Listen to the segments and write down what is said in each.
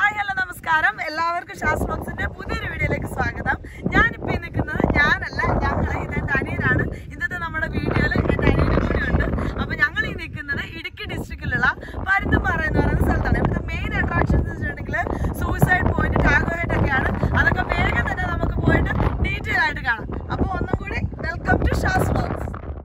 Hi hello നമസ്കാരം എല്ലാവർക്കും ഷാസ് ബോക്സിന്റെ പുതിയൊരു വീഡിയോയിലേക്ക് സ്വാഗതം ഞാനിപ്പോ ഈ നിൽക്കുന്നത് ഞാനല്ല ഞങ്ങള് ഇത് എന്റെ അനിയനാണ് ഇന്നത്തെ നമ്മുടെ വീഡിയോയിൽ എന്റെ അനിയനും കൂടി ഉണ്ട് അപ്പൊ ഞങ്ങൾ ഈ നിൽക്കുന്നത് ഇടുക്കി ഡിസ്ട്രിക്റ്റിലുള്ള പരുന്തുംപാറ എന്ന് പറയുന്ന സ്ഥലത്താണ് ഇവിടുത്തെ മെയിൻ അട്രാക്ഷൻ എന്ന് വെച്ചിട്ടുണ്ടെങ്കിൽ സൂയിസൈഡ് പോയിന്റ് ടാഗോ ഹെഡ് ഒക്കെയാണ് അതൊക്കെ വേഗം തന്നെ നമുക്ക് പോയിട്ട് ഡീറ്റെയിൽ ആയിട്ട് കാണാം അപ്പോൾ ഒന്നും കൂടി വെൽക്കം ടു ഷാസ് ബോക്സ്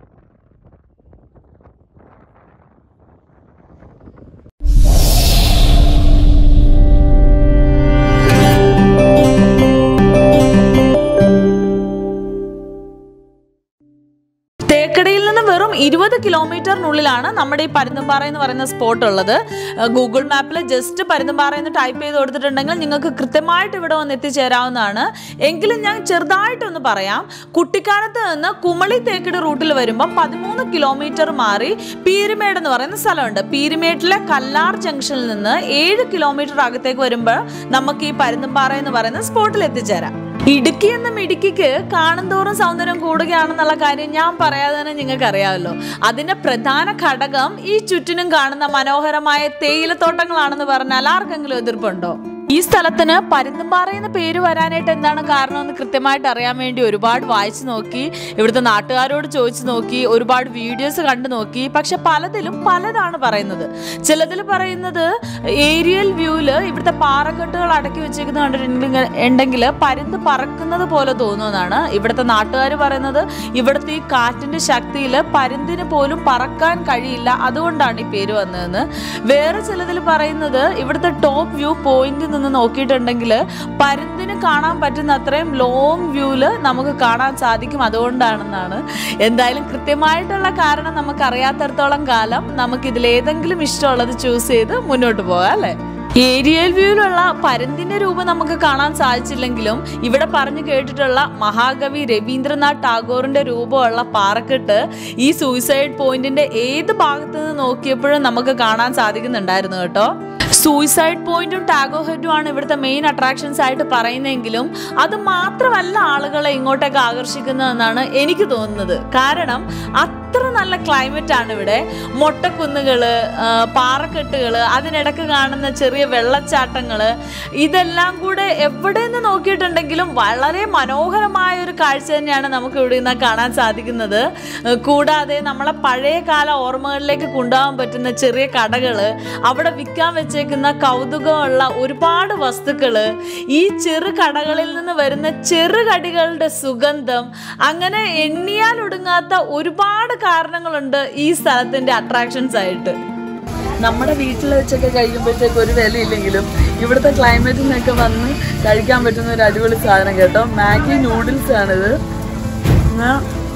തേക്കടിയിൽ നിന്ന് വെറും ഇരുപത് കിലോമീറ്ററിനുള്ളിലാണ് നമ്മുടെ ഈ പരുന്തുംപാറ എന്ന് പറയുന്ന സ്പോട്ട് ഉള്ളത് ഏഹ് ഗൂഗിൾ മാപ്പിൽ ജസ്റ്റ് പരുന്തുംപാറ എന്ന് ടൈപ്പ് ചെയ്ത് കൊടുത്തിട്ടുണ്ടെങ്കിൽ നിങ്ങൾക്ക് കൃത്യമായിട്ട് ഇവിടെ വന്ന് എത്തിച്ചേരാവുന്നതാണ് എങ്കിലും ഞാൻ ചെറുതായിട്ടൊന്ന് പറയാം കുട്ടിക്കാലത്ത് നിന്ന് കുമളി തേക്കടി റൂട്ടിൽ വരുമ്പോൾ പതിമൂന്ന് കിലോമീറ്റർ മാറി പീരുമേട് എന്ന് പറയുന്ന സ്ഥലമുണ്ട് പീരുമേട്ടിലെ കല്ലാർ ജംഗ്ഷനിൽ നിന്ന് ഏഴ് കിലോമീറ്റർ അകത്തേക്ക് വരുമ്പോൾ നമുക്ക് ഈ പരുന്തുംപാറ എന്ന് പറയുന്ന സ്പോട്ടിൽ എത്തിച്ചേരാം ഇടുക്കി എന്ന ഇടുക്കിക്ക് കാണുന്തോറും സൗന്ദര്യം കൂടുകയാണെന്നുള്ള കാര്യം ഞാൻ പറയാതെ തന്നെ നിങ്ങൾക്ക് അറിയാമല്ലോ അതിന്റെ പ്രധാന ഘടകം ഈ ചുറ്റിനും കാണുന്ന മനോഹരമായ തേയിലത്തോട്ടങ്ങളാണെന്ന് പറഞ്ഞാൽ ആർക്കെങ്കിലും എതിർപ്പുണ്ടോ ഈ സ്ഥലത്തിന് പരുന്തുംപാറ എന്ന പേര് വരാനായിട്ട് എന്താണ് കാരണമെന്ന് കൃത്യമായിട്ട് അറിയാൻ വേണ്ടി ഒരുപാട് വായിച്ചു നോക്കി ഇവിടുത്തെ നാട്ടുകാരോട് ചോദിച്ചു നോക്കി ഒരുപാട് വീഡിയോസ് കണ്ടു നോക്കി പക്ഷെ പലതിലും പലതാണ് പറയുന്നത് ചിലതിൽ പറയുന്നത് ഏരിയൽ വ്യൂവില് ഇവിടുത്തെ പാറക്കെട്ടുകൾ അടക്കി വെച്ചേക്കുന്നത് കണ്ടിട്ടുണ്ടെങ്കിൽ ഉണ്ടെങ്കിൽ പരുന്ത് പറക്കുന്നത് പോലെ തോന്നുന്നതാണ് ഇവിടുത്തെ നാട്ടുകാർ പറയുന്നത് ഇവിടുത്തെ ഈ കാറ്റിന്റെ ശക്തിയിൽ പരുന്തിന് പോലും പറക്കാൻ കഴിയില്ല അതുകൊണ്ടാണ് ഈ പേര് വന്നതെന്ന് വേറെ ചിലതിൽ പറയുന്നത് ഇവിടുത്തെ ടോപ്പ് വ്യൂ പോയിന്റിൽ നിന്ന് നോക്കിയിട്ടുണ്ടെങ്കിൽ പരുന്തിന് കാണാൻ പറ്റുന്ന അത്രയും ലോങ് വ്യൂവില് നമുക്ക് കാണാൻ സാധിക്കും അതുകൊണ്ടാണെന്നാണ് എന്തായാലും കൃത്യമായിട്ടുള്ള കാരണം നമുക്ക് അറിയാത്തടത്തോളം കാലം നമുക്ക് ഇതിലേതെങ്കിലും ഇഷ്ടമുള്ളത് ചൂസ് ചെയ്ത് മുന്നോട്ട് പോകാം അല്ലേ ഏരിയൽ വ്യൂവിലുള്ള പരുന്തിന്റെ രൂപം നമുക്ക് കാണാൻ സാധിച്ചില്ലെങ്കിലും ഇവിടെ പറഞ്ഞു കേട്ടിട്ടുള്ള മഹാകവി രവീന്ദ്രനാഥ് ടാഗോറിന്റെ രൂപമുള്ള പാറക്കെട്ട് ഈ സൂയിസൈഡ് പോയിന്റിന്റെ ഏത് ഭാഗത്ത് നിന്ന് നോക്കിയപ്പോഴും നമുക്ക് കാണാൻ സാധിക്കുന്നുണ്ടായിരുന്നു കേട്ടോ സൂയിസൈഡ് പോയിന്റും ടാഗോ ഹെഡും ആണ് ഇവിടുത്തെ മെയിൻ അട്രാക്ഷൻസ് ആയിട്ട് പറയുന്നതെങ്കിലും അത് മാത്രമല്ല ആളുകളെ ഇങ്ങോട്ടേക്ക് ആകർഷിക്കുന്നതെന്നാണ് എനിക്ക് തോന്നുന്നത് കാരണം അത്ര നല്ല ക്ലൈമറ്റ് ആണ് ഇവിടെ മൊട്ടക്കുന്നുകള് ആ, പാറക്കെട്ടുകള് അതിനിടക്ക് കാണുന്ന ചെറിയ വെള്ളച്ചാട്ടങ്ങള് ഇതെല്ലാം കൂടെ എവിടെ നിന്ന് നോക്കിയിട്ടുണ്ടെങ്കിലും വളരെ മനോഹരമായ ഒരു കാഴ്ച തന്നെയാണ് നമുക്ക് ഇവിടെ നിന്ന് കാണാൻ സാധിക്കുന്നത് ഏ, കൂടാതെ നമ്മളെ പഴയ കാല ഓർമ്മകളിലേക്ക് കൊണ്ടുപോകാൻ പറ്റുന്ന ചെറിയ കടകള് അവിടെ വിൽക്കാൻ വെച്ചേക്കുന്ന കൗതുകമുള്ള ഒരുപാട് വസ്തുക്കള് ഈ ചെറു കടകളിൽ നിന്ന് വരുന്ന ചെറുകടികളുടെ സുഗന്ധം അങ്ങനെ എണ്ണിയാൽ ഒടുങ്ങാത്ത ഒരുപാട് കാരണങ്ങളുണ്ട് ഈ സ്ഥലത്തിന്റെ അട്രാക്ഷൻസ് ആയിട്ട് നമ്മുടെ വീട്ടിൽ വെച്ചൊക്കെ കഴിക്കുമ്പോഴത്തേക്ക് ഒരു വിലയില്ലെങ്കിലും ഇവിടുത്തെ ക്ലൈമറ്റിനൊക്കെ വന്ന് കഴിക്കാൻ പറ്റുന്ന ഒരു അടിപൊളി സാധനം കേട്ടോ മാഗി നൂഡിൽസ് ആണിത് എന്നാ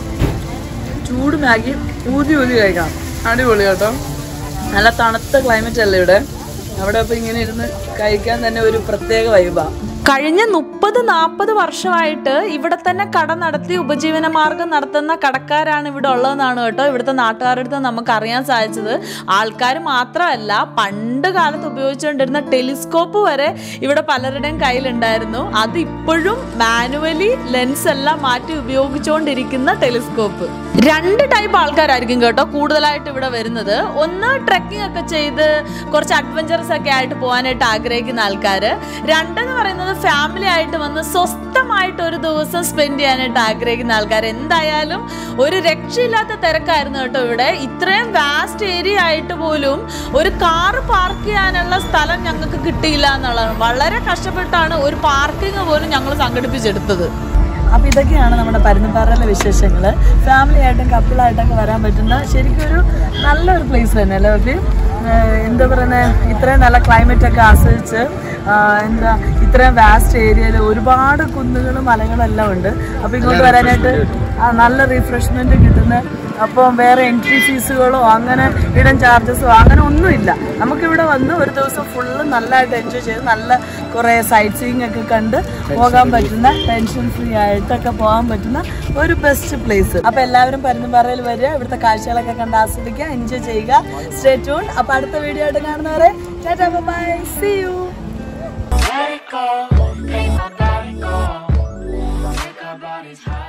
ചൂട് മാഗി ഊതി ഊതി കഴിക്കാം അടിപൊളി കേട്ടോ നല്ല തണുത്ത ക്ലൈമറ്റ് അല്ലേ ഇവിടെ അവിടെ അപ്പൊ ഇങ്ങനെ ഇരുന്ന് കഴിക്കാൻ തന്നെ ഒരു പ്രത്യേക വൈബാ കഴിഞ്ഞ മുപ്പത് നാൽപ്പത് വർഷമായിട്ട് ഇവിടെ തന്നെ കട നടത്തി ഉപജീവന മാർഗം നടത്തുന്ന കടക്കാരാണ് ഇവിടെ ഉള്ളതെന്നാണ് കേട്ടോ ഇവിടുത്തെ നാട്ടുകാരുടെ അടുത്ത് നമുക്ക് അറിയാൻ സാധിച്ചത് ആൾക്കാർ മാത്രമല്ല പണ്ട് കാലത്ത് ഉപയോഗിച്ചുകൊണ്ടിരുന്ന ടെലിസ്കോപ്പ് വരെ ഇവിടെ പലരുടെയും കയ്യിലുണ്ടായിരുന്നു അത് ഇപ്പോഴും മാനുവലി ലെൻസ് എല്ലാം മാറ്റി ഉപയോഗിച്ചുകൊണ്ടിരിക്കുന്ന ടെലിസ്കോപ്പ് രണ്ട് ടൈപ്പ് ആൾക്കാരായിരിക്കും കേട്ടോ കൂടുതലായിട്ട് ഇവിടെ വരുന്നത് ഒന്ന് ട്രെക്കിംഗ് ഒക്കെ ചെയ്ത് കുറച്ച് അഡ്വഞ്ചറസ് ഒക്കെ ആയിട്ട് പോകാനായിട്ട് ആഗ്രഹിക്കുന്ന ആൾക്കാർ രണ്ടെന്ന് പറയുന്നത് ഫാമിലി ആയിട്ട് വന്ന് സ്വസ്ഥമായിട്ട് ഒരു ദിവസം സ്പെൻഡ് ചെയ്യാനായിട്ട് ആഗ്രഹിക്കുന്ന ആൾക്കാർ എന്തായാലും ഒരു രക്ഷയില്ലാത്ത തിരക്കായിരുന്നു കേട്ടോ ഇവിടെ ഇത്രയും വാസ്റ്റ് ഏരിയ ആയിട്ട് പോലും ഒരു കാറ് പാർക്ക് ചെയ്യാനുള്ള സ്ഥലം ഞങ്ങൾക്ക് കിട്ടിയില്ല എന്നുള്ളതാണ് വളരെ കഷ്ടപ്പെട്ടാണ് ഒരു പാർക്കിംഗ് പോലും ഞങ്ങൾ സംഘടിപ്പിച്ചെടുത്തത് അപ്പൊ ഇതൊക്കെയാണ് നമ്മുടെ പരുന്തുംപാറയിലെ വിശേഷങ്ങൾ ഫാമിലി ആയിട്ടും കപ്പിളായിട്ടൊക്കെ വരാൻ പറ്റുന്ന ശരിക്കും ഒരു നല്ലൊരു പ്ലേസ് തന്നെ അല്ലേ ഓക്കെ എന്താ പറയുന്നത് ഇത്രയും നല്ല ക്ലൈമറ്റ് ഒക്കെ ആസ്വദിച്ച് ആ, എന്താ ഇത്രയും വാസ്റ്റ് ഏരിയയിൽ ഒരുപാട് കുന്നുകളും മലകളും എല്ലാം ഉണ്ട് അപ്പോൾ ഇങ്ങോട്ട് വരാനായിട്ട് ആ, നല്ല റിഫ്രഷ്മെന്റ് കിട്ടുന്ന അപ്പം വേറെ എൻട്രി ഫീസുകളോ അങ്ങനെ ഇടൻ ചാർജസോ അങ്ങനെ ഒന്നുമില്ല നമുക്കിവിടെ വന്ന് ഒരു ദിവസം ഫുള്ള് നല്ലതായിട്ട് എൻജോയ് ചെയ്ത് നല്ല കുറേ സൈറ്റ് സീയിങ് ഒക്കെ കണ്ട് പോകാൻ പറ്റുന്ന ടെൻഷൻ ഫ്രീ ആയിട്ടൊക്കെ പോകാൻ പറ്റുന്ന ഒരു ബെസ്റ്റ് പ്ലേസ് അപ്പോൾ എല്ലാവരും പരുന്തുംപാറയിൽ വരിക ഇവിടുത്തെ കാഴ്ചകളൊക്കെ കണ്ട് ആസ്വദിക്കുക എൻജോയ് ചെയ്യുക സ്റ്റേ ട്യൂൺ അപ്പോൾ അടുത്ത വീഡിയോ ആയിട്ട് കാണുന്നവരെ tata bye see you Let it go, make my body go. Make our bodies high.